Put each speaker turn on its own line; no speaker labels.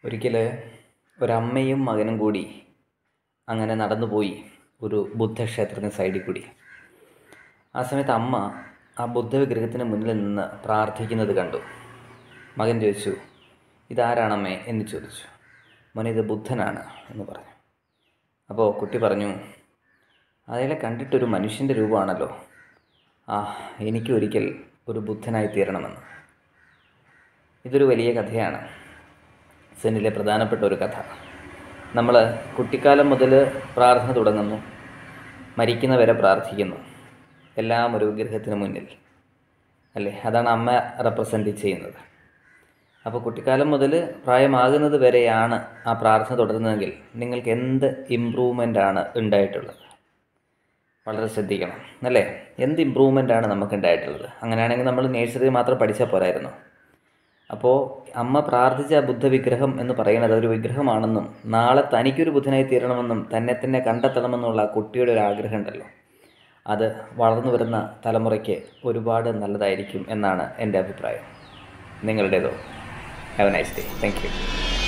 ഒരിക്കൽ ഒരമ്മയും മകനും കൂടി അങ്ങനെ നടന്നുപോയി ഒരു ബുദ്ധക്ഷേത്രത്തിന് സൈഡിൽ കൂടി ആ സമയത്ത് അമ്മ ആ ബുദ്ധവിഗ്രഹത്തിന് മുന്നിൽ നിന്ന് പ്രാർത്ഥിക്കുന്നത് കണ്ടു മകൻ ചോദിച്ചു ഇതാരാണമ്മേ എന്ന് ചോദിച്ചു മോനെ ഇത് ബുദ്ധനാണ് എന്ന് പറഞ്ഞു അപ്പോൾ കുട്ടി പറഞ്ഞു അയാളെ കണ്ടിട്ടൊരു മനുഷ്യൻ്റെ രൂപമാണല്ലോ ആ എനിക്ക് ഒരിക്കൽ ഒരു ബുദ്ധനായി തീരണമെന്ന് ഇതൊരു വലിയ കഥയാണ് സെന്നിലെ പ്രധാനപ്പെട്ട ഒരു കഥ നമ്മൾ കുട്ടിക്കാലം മുതൽ പ്രാർത്ഥന തുടങ്ങുന്നു മരിക്കുന്നവരെ പ്രാർത്ഥിക്കുന്നു എല്ലാം ഒരു വിഗ്രഹത്തിന് മുന്നിൽ അല്ലേ അതാണ് അമ്മ റെപ്രസെൻ്റ് ചെയ്യുന്നത് അപ്പോൾ കുട്ടിക്കാലം മുതൽ പ്രായമാകുന്നത് വരെയാണ് ആ പ്രാർത്ഥന തുടരുന്നതെങ്കിൽ നിങ്ങൾക്ക് എന്ത് ഇമ്പ്രൂവ്മെൻ്റ് ആണ് ഉണ്ടായിട്ടുള്ളത് വളരെ ശ്രദ്ധിക്കണം അല്ലേ എന്ത് ഇമ്പ്രൂവ്മെൻ്റ് ആണ് നമുക്ക് ഉണ്ടായിട്ടുള്ളത് അങ്ങനെയാണെങ്കിൽ നമ്മൾ നേഴ്സറി മാത്രം പഠിച്ചാൽ പോരായിരുന്നു അപ്പോൾ അമ്മ പ്രാർത്ഥിച്ച ബുദ്ധ വിഗ്രഹം എന്ന് പറയുന്നത് ഒരു വിഗ്രഹമാണെന്നും നാളെ തനിക്കൊരു ബുദ്ധനായി തീരണമെന്നും തന്നെ തന്നെ കണ്ടെത്തണമെന്നുള്ള ആ കുട്ടിയുടെ ഒരു ആഗ്രഹം ഉണ്ടല്ലോ അത് വളർന്നു വരുന്ന തലമുറയ്ക്ക് ഒരുപാട് നല്ലതായിരിക്കും എന്നാണ് എൻ്റെ അഭിപ്രായം നിങ്ങളുടേതോ have a nice day thank U